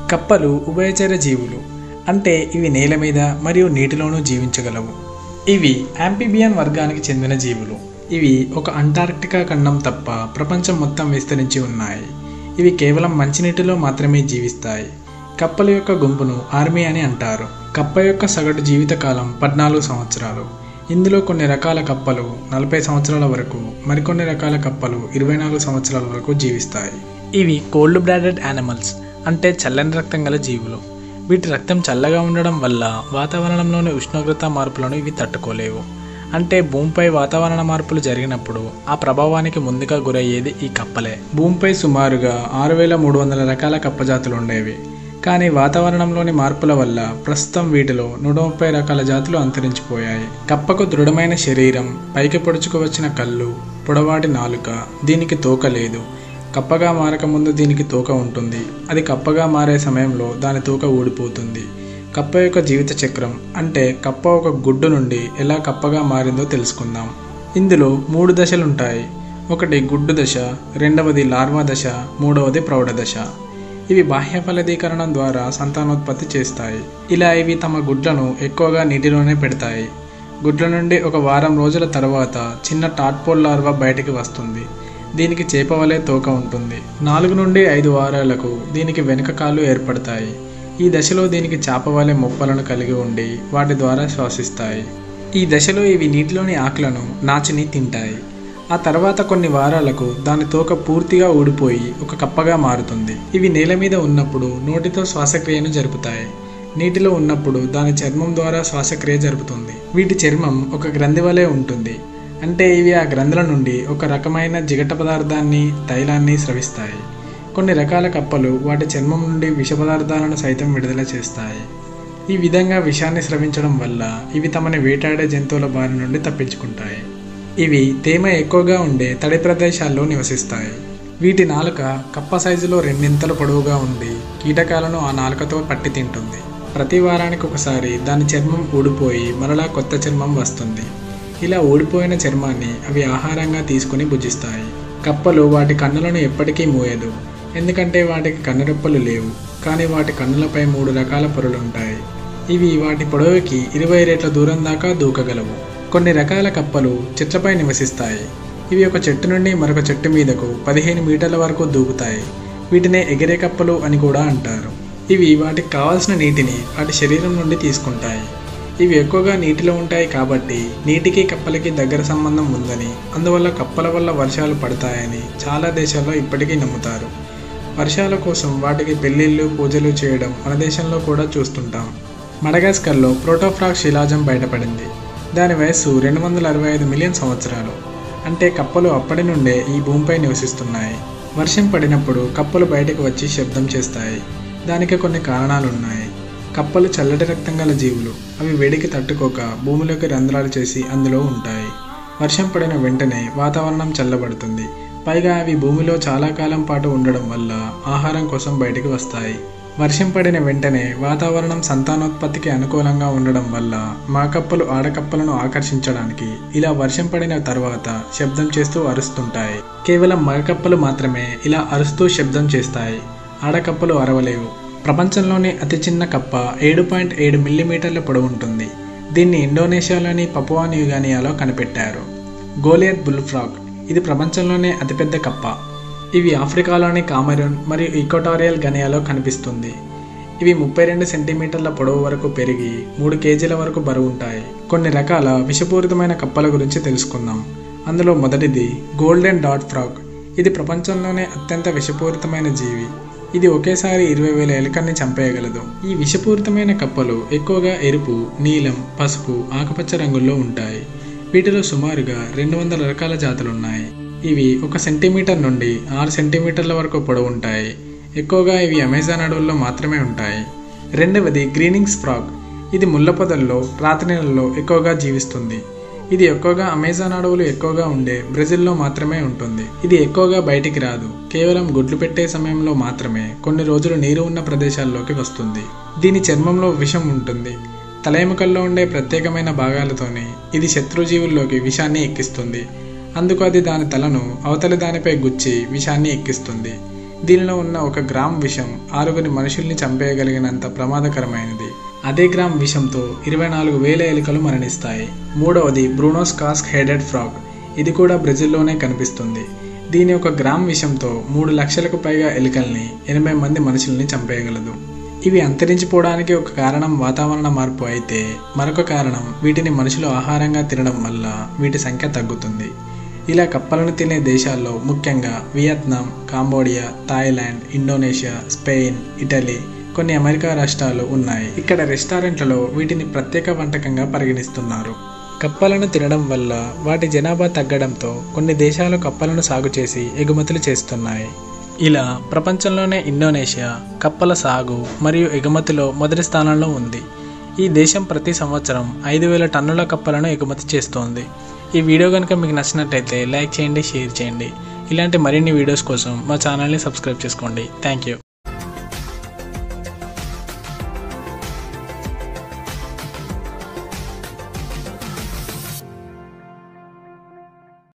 కప్పలు ఉభయచర జీవులు అంటే ఇవి నేల మీద మరియు నీటిలోనూ జీవించగలవు ఇవి యాంపిబియన్ వర్గానికి చెందిన జీవులు ఇవి ఒక అంటార్క్టికా ఖండం తప్ప ప్రపంచం మొత్తం విస్తరించి ఉన్నాయి ఇవి కేవలం మంచినీటిలో మాత్రమే జీవిస్తాయి కప్పల యొక్క గుంపును ఆర్మీ అని అంటారు కప్ప యొక్క సగటు జీవితకాలం పద్నాలుగు సంవత్సరాలు ఇందులో కొన్ని రకాల కప్పలు నలభై సంవత్సరాల వరకు మరికొన్ని రకాల కప్పలు ఇరవై నాలుగు సంవత్సరాల వరకు జీవిస్తాయి ఇవి కోల్డ్ బ్లాడెడ్ యానిమల్స్ అంటే చల్లని రక్తం గల జీవులు వీటి రక్తం చల్లగా ఉండడం వల్ల వాతావరణంలోని ఉష్ణోగ్రత మార్పులను ఇవి తట్టుకోలేవు అంటే భూమిపై వాతావరణ మార్పులు జరిగినప్పుడు ఆ ప్రభావానికి ముందుగా గురయ్యేది ఈ కప్పలే భూమిపై సుమారుగా ఆరు వేల మూడు వందల రకాల కప్పజాతులు ఉండేవి కానీ వాతావరణంలోని మార్పుల వల్ల ప్రస్తుతం వీటిలో నూట ముప్పై రకాల జాతులు అంతరించిపోయాయి కప్పకు దృఢమైన శరీరం పైకి పొడుచుకు వచ్చిన కళ్ళు పొడవాటి నాలుక దీనికి తోక లేదు కప్పగా మారకముందు దీనికి తోక ఉంటుంది అది కప్పగా మారే సమయంలో దాని తోక ఊడిపోతుంది కప్ప యొక్క జీవిత చక్రం అంటే కప్ప ఒక గుడ్డు నుండి ఎలా కప్పగా మారిందో తెలుసుకుందాం ఇందులో మూడు దశలుంటాయి ఒకటి గుడ్డు దశ రెండవది లార్వా దశ మూడవది ప్రౌఢ దశ ఇవి బాహ్య ఫలదీకరణం ద్వారా సంతానోత్పత్తి చేస్తాయి ఇలా ఇవి తమ గుడ్లను ఎక్కువగా నీటిలోనే పెడతాయి గుడ్ల నుండి ఒక వారం రోజుల తర్వాత చిన్న టాట్పోల్ లార్వా బయటికి వస్తుంది దీనికి చేప వలె తోక ఉంటుంది నాలుగు నుండి ఐదు వారాలకు దీనికి వెనుక కాళ్ళు ఏర్పడతాయి ఈ దశలో దీనికి చేప వలె మొప్పలను కలిగి ఉండి వాటి ద్వారా శ్వాసిస్తాయి ఈ దశలో ఇవి నీటిలోని ఆకులను నాచుని తింటాయి ఆ తర్వాత కొన్ని వారాలకు దాని తోక పూర్తిగా ఊడిపోయి ఒక కప్పగా మారుతుంది ఇవి నేల మీద ఉన్నప్పుడు నోటితో శ్వాసక్రియను జరుపుతాయి నీటిలో ఉన్నప్పుడు దాని చర్మం ద్వారా శ్వాసక్రియ జరుపుతుంది వీటి చర్మం ఒక గ్రంథి వలె ఉంటుంది అంటే ఇవి ఆ గ్రంథుల నుండి ఒక రకమైన జిగట పదార్థాన్ని తైలాన్ని స్రవిస్తాయి కొన్ని రకాల కప్పలు వాటి చర్మం నుండి విష పదార్థాలను సైతం విడుదల చేస్తాయి ఈ విధంగా విషాన్ని స్రవించడం వల్ల ఇవి తమని వేటాడే జంతువుల బారి నుండి తప్పించుకుంటాయి ఇవి తేమ ఎక్కువగా ఉండే తడి ప్రదేశాల్లో నివసిస్తాయి వీటి నాలుక కప్ప సైజులో రెండింతలు పొడవుగా ఉండి కీటకాలను ఆ నాలుకతో పట్టి తింటుంది ప్రతి వారానికి ఒకసారి దాని చర్మం ఊడిపోయి మరలా కొత్త చర్మం వస్తుంది ఇలా ఊడిపోయిన చర్మాన్ని అవి ఆహారంగా తీసుకుని భుజిస్తాయి కప్పలు వాటి కన్నులను ఎప్పటికీ మూయదు ఎందుకంటే వాటికి కన్నురెప్పలు లేవు కానీ వాటి కన్నులపై మూడు రకాల పొరలు ఉంటాయి ఇవి వాటి పొడవుకి ఇరవై రేట్ల దూరం దాకా దూకగలవు కొన్ని రకాల కప్పలు చెట్లపై నివసిస్తాయి ఇవి ఒక చెట్టు నుండి మరొక చెట్టు మీదకు పదిహేను మీటర్ల వరకు దూకుతాయి వీటినే ఎగిరే కప్పలు అని కూడా అంటారు ఇవి వాటికి కావాల్సిన నీటిని వాటి శరీరం నుండి తీసుకుంటాయి ఇవి ఎక్కువగా నీటిలో ఉంటాయి కాబట్టి నీటికి కప్పలకి దగ్గర సంబంధం ఉందని అందువల్ల కప్పల వల్ల వర్షాలు పడతాయని చాలా దేశాల్లో ఇప్పటికీ నమ్ముతారు వర్షాల కోసం వాటికి పెళ్ళిళ్ళు పూజలు చేయడం మన దేశంలో కూడా చూస్తుంటాం మడగాస్కర్లో ప్రోటోఫ్రాక్ శిలాజం బయటపడింది దాని వయస్సు రెండు వందల అరవై ఐదు మిలియన్ సంవత్సరాలు అంటే కప్పలు అప్పటి నుండే ఈ భూమిపై నివసిస్తున్నాయి వర్షం పడినప్పుడు కప్పలు బయటకు వచ్చి శబ్దం చేస్తాయి దానికి కొన్ని కారణాలు ఉన్నాయి కప్పలు చల్లటి రక్తం గల జీవులు అవి వేడికి తట్టుకోక భూమిలోకి రంధ్రాలు చేసి అందులో ఉంటాయి వర్షం పడిన వెంటనే వాతావరణం చల్లబడుతుంది పైగా అవి భూమిలో చాలా కాలం పాటు ఉండడం వల్ల ఆహారం కోసం బయటికి వస్తాయి వర్షం పడిన వెంటనే వాతావరణం సంతానోత్పత్తికి అనుకూలంగా ఉండడం వల్ల మా కప్పలు ఆడకప్పలను ఆకర్షించడానికి ఇలా వర్షం పడిన తర్వాత శబ్దం చేస్తూ అరుస్తుంటాయి కేవలం మగకప్పలు మాత్రమే ఇలా అరుస్తూ శబ్దం చేస్తాయి ఆడకప్పలు అరవలేవు ప్రపంచంలోని అతి చిన్న కప్ప ఏడు పాయింట్ ఏడు మిల్లీమీటర్ల పొడవు ఉంటుంది దీన్ని ఇండోనేషియాలోని పపువా న్యూగానియాలో కనిపెట్టారు గోలియత్ బుల్ఫ్రాగ్ ఇది ప్రపంచంలోనే అతిపెద్ద కప్ప ఇవి ఆఫ్రికాలోని కామరూన్ మరియు ఈక్వటారియల్ గనియాలో కనిపిస్తుంది ఇవి ముప్పై రెండు సెంటీమీటర్ల పొడవు వరకు పెరిగి మూడు కేజీల వరకు బరువు ఉంటాయి కొన్ని రకాల విషపూరితమైన కప్పల గురించి తెలుసుకుందాం అందులో మొదటిది గోల్డెన్ డాట్ ఫ్రాగ్ ఇది ప్రపంచంలోనే అత్యంత విషపూరితమైన జీవి ఇది ఒకేసారి ఇరవై వేల ఎలుకల్ని చంపేయగలదు ఈ విషపూరితమైన కప్పలు ఎక్కువగా ఎరుపు నీలం పసుపు ఆకుపచ్చ రంగుల్లో ఉంటాయి వీటిలో సుమారుగా రెండు వందల రకాల జాతులు ఉన్నాయి ఇవి ఒక సెంటీమీటర్ నుండి ఆరు సెంటీమీటర్ల వరకు పొడవు ఉంటాయి ఎక్కువగా ఇవి అమెజాన్ అడవుల్లో మాత్రమే ఉంటాయి రెండవది గ్రీనింగ్స్ ఫ్రాగ్ ఇది ముళ్ళ పొదల్లో రాత్రి నెలల్లో ఎక్కువగా జీవిస్తుంది ఇది ఎక్కువగా అమెజాన్ అడవులు ఎక్కువగా ఉండే బ్రెజిల్లో మాత్రమే ఉంటుంది ఇది ఎక్కువగా బయటికి రాదు కేవలం గుడ్లు పెట్టే సమయంలో మాత్రమే కొన్ని రోజులు నీరు ఉన్న ప్రదేశాల్లోకి వస్తుంది దీని చర్మంలో విషం ఉంటుంది తల ఎముకల్లో ఉండే ప్రత్యేకమైన భాగాలతోనే ఇది శత్రుజీవుల్లోకి విషాన్ని ఎక్కిస్తుంది అందుకు అది దాని తలను అవతలి దానిపై గుచ్చి విషాన్ని ఎక్కిస్తుంది దీనిలో ఉన్న ఒక గ్రామ్ విషం ఆరుగురి మనుషుల్ని చంపేయగలిగినంత ప్రమాదకరమైనది అదే గ్రామ్ విషంతో ఇరవై నాలుగు వేల ఎలుకలు మరణిస్తాయి మూడవది బ్రూనోస్ కాస్క్ హెడెడ్ ఫ్రాగ్ ఇది కూడా బ్రెజిల్లోనే కనిపిస్తుంది దీని ఒక గ్రామ్ విషంతో మూడు లక్షలకు పైగా ఎలుకల్ని ఎనభై మంది మనుషుల్ని చంపేయగలదు ఇవి అంతరించిపోవడానికి ఒక కారణం వాతావరణ మార్పు అయితే మరొక కారణం వీటిని మనుషులు ఆహారంగా తినడం వల్ల వీటి సంఖ్య తగ్గుతుంది ఇలా కప్పలను తినే దేశాల్లో ముఖ్యంగా Vietnam Cambodia Thailand Indonesia Spain Italy కొన్ని అమెరికా రాష్ట్రాలు ఉన్నాయి ఇక్కడ రెస్టారెంట్లలో వీటిని ప్రత్యేక వంటకంగా పరిగణిస్తున్నారు కప్పలను తినడం వల్ల వాటి జనాభా తగ్గడంతో కొన్ని దేశాలు కప్పలను సాగు చేసి ఎగుమతులు చేస్తున్నాయి ఇలా ప్రపంచంలోనే ఇండోనేషియా కప్పల సాగు మరియు ఎగుమతిలో మొదటి స్థానంలో ఉంది ఈ దేశం ప్రతి సంవత్సరం ఐదు వేల టన్నుల కప్పలను ఎగుమతి చేస్తోంది ఈ వీడియో కనుక మీకు నచ్చినట్టయితే లైక్ చేయండి షేర్ చేయండి ఇలాంటి మరిన్ని వీడియోస్ కోసం మా ఛానల్ని సబ్స్క్రైబ్ చేసుకోండి థ్యాంక్ యూ